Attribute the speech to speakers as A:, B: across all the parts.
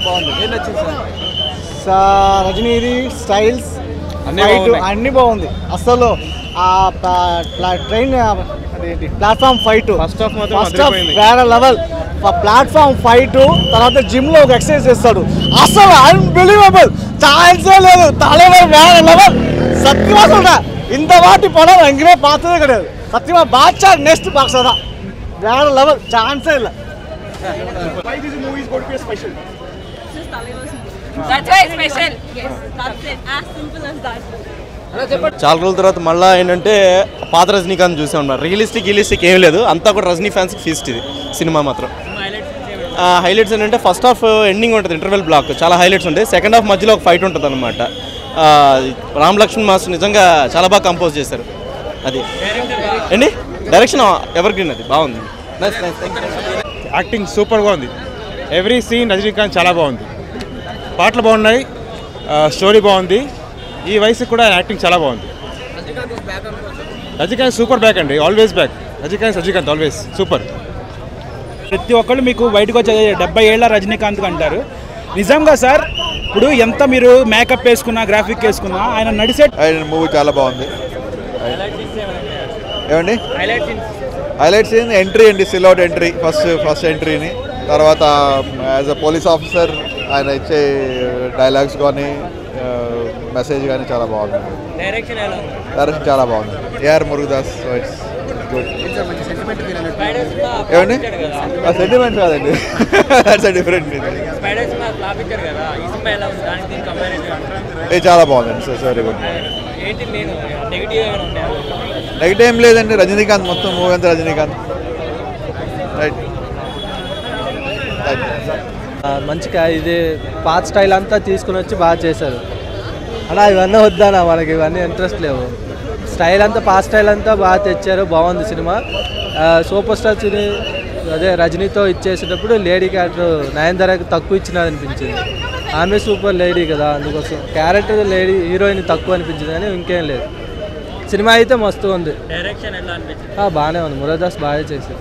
A: బాగుంది
B: ఏం నచ్చింది సార్
A: సా- రజనీది స్టైల్స్
B: అన్నీ
A: ఫైట్
B: బాగున్నాయి.
A: అన్ని బాగుంది అసలు ఆ ప్లా- ప్లా- ట్రైన్ అదేంటి ప్లాట్ఫామ్ ఫైట్
B: First half మాత్రం
A: ఫస్ట్ హాఫ్
B: అదిరిపోయింది.
A: వేరే లెవెల్ ప్లాట్ఫామ్ ఫైట్ తర్వాత జిమ్ లో ఒక ఎక్సర్సైజ్ చేస్తాడు అసలు అన్బిలీవబుల్ ఛాన్సే లేదు తలవే వేరే లెవెల్ సత్యమా சொல்ற இந்த வாட்டி படம் எங்கேயுமே பார்த்ததே கிடையாது சத்தியமா பாட்சா நெக்ஸ்ட் பாக்ஸ் தான் வேற லெவல் சான்ஸே இல்லை
C: That's why it's special. Yes, that's it. As simple as that.
D: చాలా రోజుల తర్వాత మళ్ళీ ఏంటంటే పాత రజనీకాంత్ చూసాం అన్నమాట రియలిస్టిక్ రియలిస్టిక్ ఏం లేదు అంతా కూడా రజనీ ఫ్యాన్స్కి ఫీస్ట్ ఇది సినిమా మాత్రం హైలైట్స్ ఏంటంటే ఫస్ట్ హాఫ్ ఎండింగ్ ఉంటుంది ఇంటర్వెల్ బ్లాక్ చాలా హైలైట్స్ ఉంటాయి సెకండ్ హాఫ్ మధ్యలో ఒక ఫైట్ ఉంటుంది అనమాట రామ్ లక్ష్మణ్ మాస్టర్ నిజంగా చాలా బాగా కంపోజ్ చేశారు అది ఏంటి డైరెక్షన్ ఎవర్ గ్రీన్ అది బాగుంది nice nice thank you
B: acting సూపర్గా ఉంది ఎవ్రీ సీన్ రజనీకాంత్ చాలా బాగుంది పాటలు బాగున్నాయి స్టోరీ బాగుంది ఈ వయసుకి కూడా ఆయన యాక్టింగ్ చాలా బాగుంది రజనీకాంత్ సూపర్ బ్యాక్ అండి always back Rajinikanth Rajinikanth always super
E: ప్రతి ఒక్కళ్ళు మీకు బయటకు వచ్చే డెబ్బై ఏళ్ళ రజనీకాంత్ అంటారు నిజంగా సార్ ఇప్పుడు ఎంత మీరు మేకప్ వేసుకున్నా గ్రాఫిక్ వేసుకున్నా ఆయన నడిసే
F: ఆయన మూవీ చాలా బాగుంది ఏమండి హైలైట్స్ ఏంది ఎంట్రీ అండి సిలౌట్ ఎంట్రీ ఫస్ట్ ఫస్ట్ ఎంట్రీని తర్వాత యాజ్ అ పోలీస్ ఆఫీసర్ ఆయన ఇచ్చే డైలాగ్స్ కానీ మెసేజ్ కానీ చాలా బాగుంది డైరెక్షన్ చాలా బాగుంది A R Murugadoss so it's good ఏమండి సెంటిమెంట్ కాదండి దట్స్ డిఫరెంట్ ఇది చాలా బాగుందండి సో వెరీ గుడ్ నెగిటివ్ ఏం లేదండి రజనీకాంత్ మొత్తం మూవీ అంతా రజనీకాంత్ రైట్
G: మంచిగా ఇది పాత స్టైల్ అంతా తీసుకుని వచ్చి బాగా చేశారు అలా ఇవన్నీ వద్దానా మనకి ఇవన్నీ ఇంట్రెస్ట్ లేవు స్టైల్ అంతా పాత స్టైల్ అంతా బాగా తెచ్చారు బాగుంది సినిమా ఆ, సూపర్ స్టార్ సినీ అదే రజనీతో ఇచ్చేసేటప్పుడు లేడీ క్యారెక్టర్ నయనతారకి తక్కువ ఇచ్చినది అనిపించింది ఆమె సూపర్ లేడీ కదా అందుకోసం క్యారెక్టర్ లేడీ హీరోయిన్ తక్కువ అనిపించింది కానీ ఇంకేం లేదు సినిమా అయితే మస్తు ఉంది ఆ, బాగానే ఉంది మురదాస్ బాగా చేశారు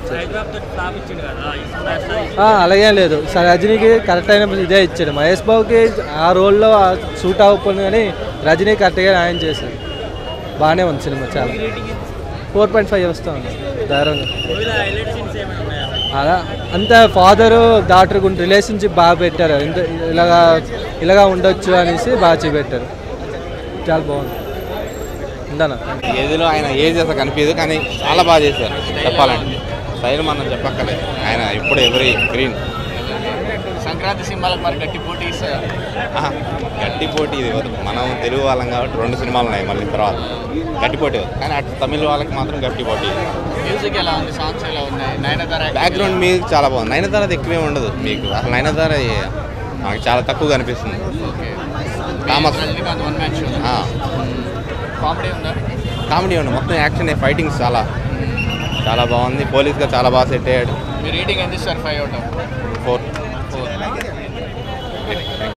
G: ఆ, అలాగేం లేదు సరే రజనీకి కరెక్ట్ అయిన ఇదే ఇచ్చాడు మహేష్ బాబుకి ఆ రోల్లో సూట్ అవ్వకపోయింది కానీ రజనీ కరెక్ట్గా ఆయన చేశాడు బాగానే ఉంది సినిమా చాలా ఫోర్ పాయింట్ ఫైవ్ వస్తా ఉంది ధైర్యంగా అలా అంత ఫాదరు డాటర్ గురించి రిలేషన్షిప్ బాగా పెట్టారు ఇంత ఇలాగా ఇలాగా ఉండొచ్చు అనేసి బాగా చూపెట్టారు చాలా బాగుంది ఉందన్నా
H: ఏదిలో ఆయన ఏజ్ అసలు కనిపించదు కానీ చాలా బాగా చేశారు చెప్పాలంటే స్టైల్ మనం చెప్పక్కర్లేదు ఆయన ఇప్పుడు ఎవరి గ్రీన్
I: సంక్రాంతి సినిమాలకు మరి గట్టి పోటీ ఇస్తారు
H: ఆహా, గట్టి పోటీ ఇది వద్దు మనం తెలుగు వాళ్ళం కాబట్టి రెండు సినిమాలు ఉన్నాయి మళ్ళీ తర్వాత గట్టి పోటీ వద్దు. కానీ అటు తమిళ వాళ్ళకి మాత్రం గట్టి పోటీ
I: మ్యూజిక్ ఎలా ఉంది సాంగ్స్ ఎలా ఉన్నాయి నయనతార
H: బ్యాక్గ్రౌండ్ మ్యూజిక్ చాలా బాగుంది నయనతారది ఎక్కువే ఉండదు మీకు అసలు నయనతార మనకి చాలా తక్కువ కనిపిస్తుంది Thomas
I: Rajinikanth one man show
H: ఆ,
I: కామెడీ ఉందా
H: కామెడీ ఉంది మొత్తం యాక్షన్ ఫైటింగ్స్ చాలా చాలా బాగుంది పోలీస్గా చాలా బాగా సెట్ అయ్యాడు
I: మీ రేటింగ్ ఎంత ఇస్తారు ఫైవ్ అవుట్ ఆఫ్
H: ఫోర్